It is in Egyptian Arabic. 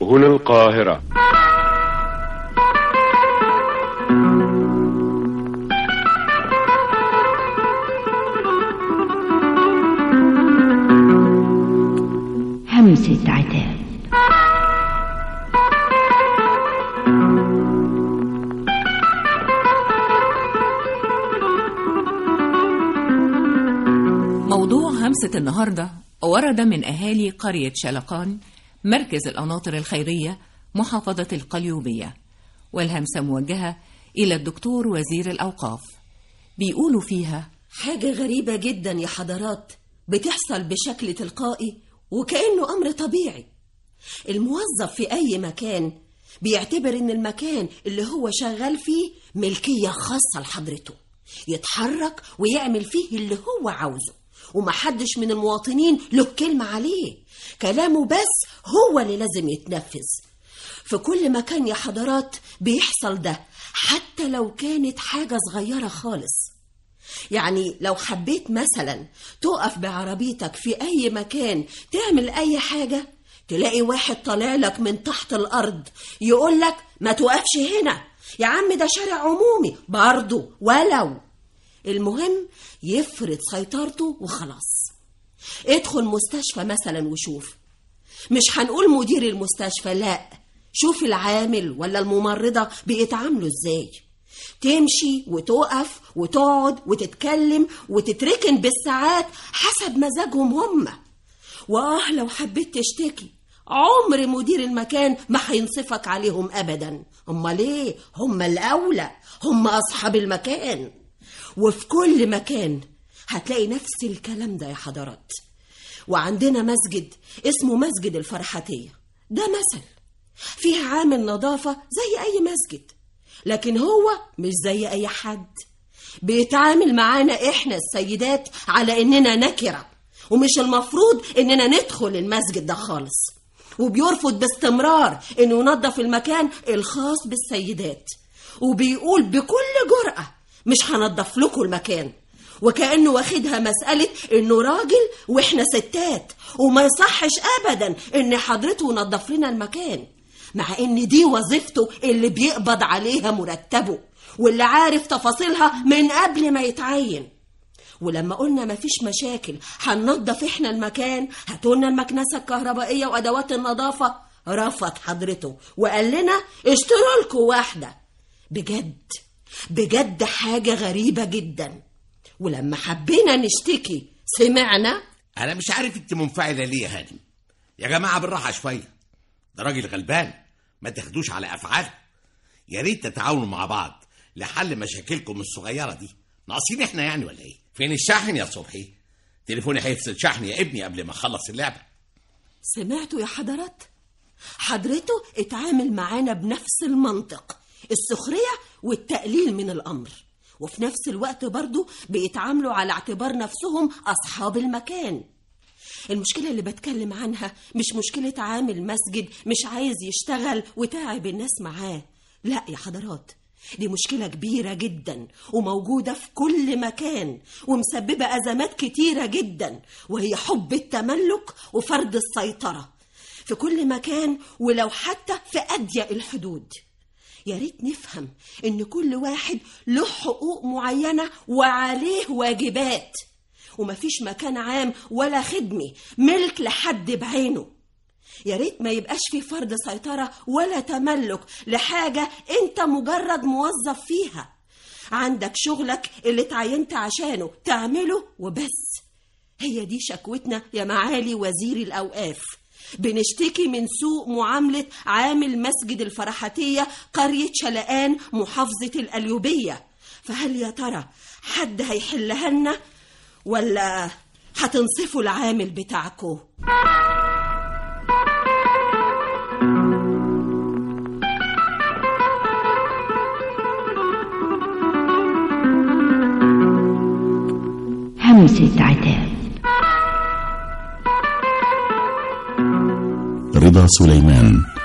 هنا القاهرة همسة عتاب موضوع همسة النهاردة ورد من أهالي قرية شلقان مركز القناطر الخيرية محافظة القليوبية والهمسة موجهة إلى الدكتور وزير الأوقاف بيقولوا فيها حاجة غريبة جدا يا حضرات بتحصل بشكل تلقائي وكأنه أمر طبيعي الموظف في أي مكان بيعتبر إن المكان اللي هو شغال فيه ملكية خاصة لحضرته يتحرك ويعمل فيه اللي هو عاوزه ومحدش من المواطنين له كلمة عليه كلامه بس هو اللي لازم يتنفذ في كل مكان يا حضرات بيحصل ده حتى لو كانت حاجة صغيرة خالص يعني لو حبيت مثلا تقف بعربيتك في أي مكان تعمل أي حاجة تلاقي واحد طالع لك من تحت الأرض يقول لك ما توقفش هنا يا عم ده شارع عمومي برضه ولو المهم يفرض سيطرته وخلاص ادخل مستشفى مثلا وشوف مش هنقول مدير المستشفى لا شوف العامل ولا الممرضة بيتعاملوا ازاي تمشي وتقف وتقعد وتتكلم وتتركن بالساعات حسب مزاجهم هم واه لو حبيت تشتكي عمر مدير المكان ما هينصفك عليهم ابدا امال ايه هم الاولى هم اصحاب المكان وفي كل مكان هتلاقي نفس الكلام ده يا حضرات وعندنا مسجد اسمه مسجد الفرحاتية ده مثل فيه عامل نظافة زي أي مسجد لكن هو مش زي أي حد بيتعامل معانا إحنا السيدات على إننا نكرة ومش المفروض إننا ندخل المسجد ده خالص وبيرفض باستمرار إنه ينظف المكان الخاص بالسيدات وبيقول بكل جرأة مش هنضف لكم المكان وكأنه واخدها مسألة إنه راجل وإحنا ستات وما يصحش أبدا إن حضرته ينظف لنا المكان مع إن دي وظيفته اللي بيقبض عليها مرتبه واللي عارف تفاصيلها من قبل ما يتعين ولما قلنا مفيش مشاكل هننضف احنا المكان هاتولنا المكنسة الكهربائية وأدوات النظافة رفض حضرته وقال لنا اشتروا لكم واحدة بجد بجد حاجة غريبة جدا ولما حبينا نشتكي سمعنا انا مش عارف انت منفعله ليه يا هانم يا جماعه بالراحه شويه ده راجل غلبان ما تاخدوش على افعاله يا ريت تتعاونوا مع بعض لحل مشاكلكم الصغيره دي ناقصين احنا يعني ولا ايه فين الشاحن يا صبحي تليفوني هيفصل شحن يا ابني قبل ما اخلص اللعبه سمعتوا يا حضرات حضرته اتعامل معانا بنفس المنطق السخرية والتقليل من الأمر وفي نفس الوقت برضو بيتعاملوا على اعتبار نفسهم أصحاب المكان المشكلة اللي بتكلم عنها مش مشكلة عامل مسجد مش عايز يشتغل وتعب الناس معاه لا يا حضرات دي مشكلة كبيرة جدا وموجودة في كل مكان ومسببة أزمات كتيرة جدا وهي حب التملك وفرض السيطرة في كل مكان ولو حتى في أضيق الحدود يا ريت نفهم ان كل واحد له حقوق معينه وعليه واجبات ومفيش مكان عام ولا خدمي ملك لحد بعينه يا ريت ما يبقاش في فرض سيطره ولا تملك لحاجه انت مجرد موظف فيها عندك شغلك اللي اتعينت عشانه تعمله وبس هي دي شكوتنا يا معالي وزير الاوقاف بنشتكي من سوء معاملة عامل مسجد الفرحاتية قرية شلقان محافظة الأليوبية فهل يا ترى حد هيحلها لنا ولا هتنصفوا العامل بتاعكم همسة عتاب رضا سليمان